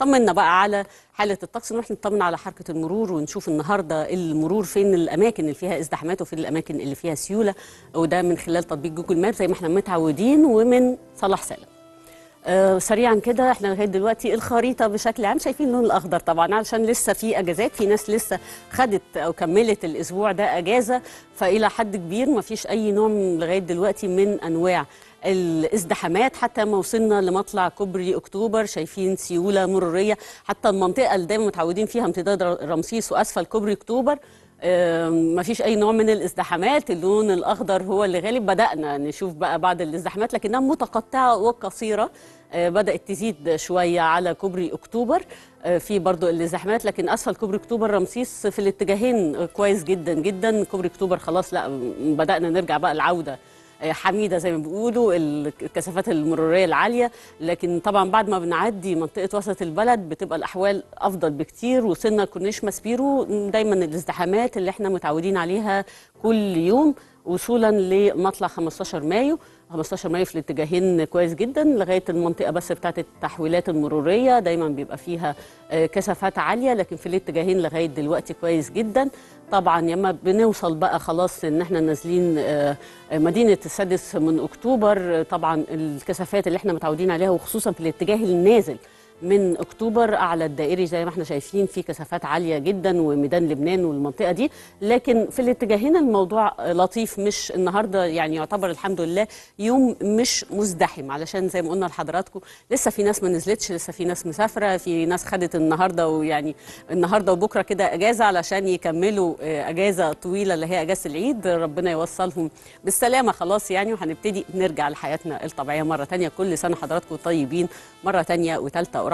طمنا بقى على حاله الطقس نروح نطمن على حركه المرور ونشوف النهارده المرور فين الاماكن اللي فيها ازدحامات وفين الاماكن اللي فيها سيوله وده من خلال تطبيق جوجل ماب زي ما احنا متعودين ومن صلاح سالم آه سريعا كده احنا لغايه دلوقتي الخريطه بشكل عام شايفين اللون الاخضر طبعا علشان لسه في اجازات في ناس لسه خدت او كملت الاسبوع ده اجازه فالى حد كبير ما فيش اي نوع من لغايه دلوقتي من انواع الازدحامات حتى ما وصلنا لمطلع كوبري اكتوبر شايفين سيوله مروريه حتى المنطقه اللي دايما متعودين فيها امتداد رمسيس واسفل كوبري اكتوبر ما فيش اي نوع من الازدحامات اللون الاخضر هو اللي غالب بدانا نشوف بقى بعض الازدحامات لكنها متقطعه وقصيره بدات تزيد شويه على كوبري اكتوبر في برضو الازدحامات لكن اسفل كوبري اكتوبر رمسيس في الاتجاهين كويس جدا جدا كوبري اكتوبر خلاص لا بدانا نرجع بقى العوده حميده زي ما بيقولوا الكثافات المروريه العاليه لكن طبعا بعد ما بنعدي منطقه وسط البلد بتبقى الاحوال افضل بكتير وصلنا كورنيش ماسبيرو دايما الازدحامات اللي احنا متعودين عليها كل يوم وصولا لمطلع 15 مايو 15 مايو في الاتجاهين كويس جدا لغايه المنطقه بس بتاعت التحويلات المروريه دايما بيبقى فيها كثافات عاليه لكن في الاتجاهين لغايه دلوقتي كويس جدا طبعا لما بنوصل بقى خلاص ان احنا نازلين مدينه السادس من اكتوبر طبعا الكثافات اللي احنا متعودين عليها وخصوصا في الاتجاه النازل من اكتوبر اعلى الدائري زي ما احنا شايفين في كثافات عاليه جدا وميدان لبنان والمنطقه دي لكن في الاتجاهين الموضوع لطيف مش النهارده يعني يعتبر الحمد لله يوم مش مزدحم علشان زي ما قلنا لحضراتكم لسه في ناس ما نزلتش لسه في ناس مسافره في ناس خدت النهارده ويعني النهارده وبكره كده اجازه علشان يكملوا اجازه طويله اللي هي اجازه العيد ربنا يوصلهم بالسلامه خلاص يعني وهنبتدي نرجع لحياتنا الطبيعيه مره ثانيه كل سنه حضراتكم طيبين مره ثانيه وثالثه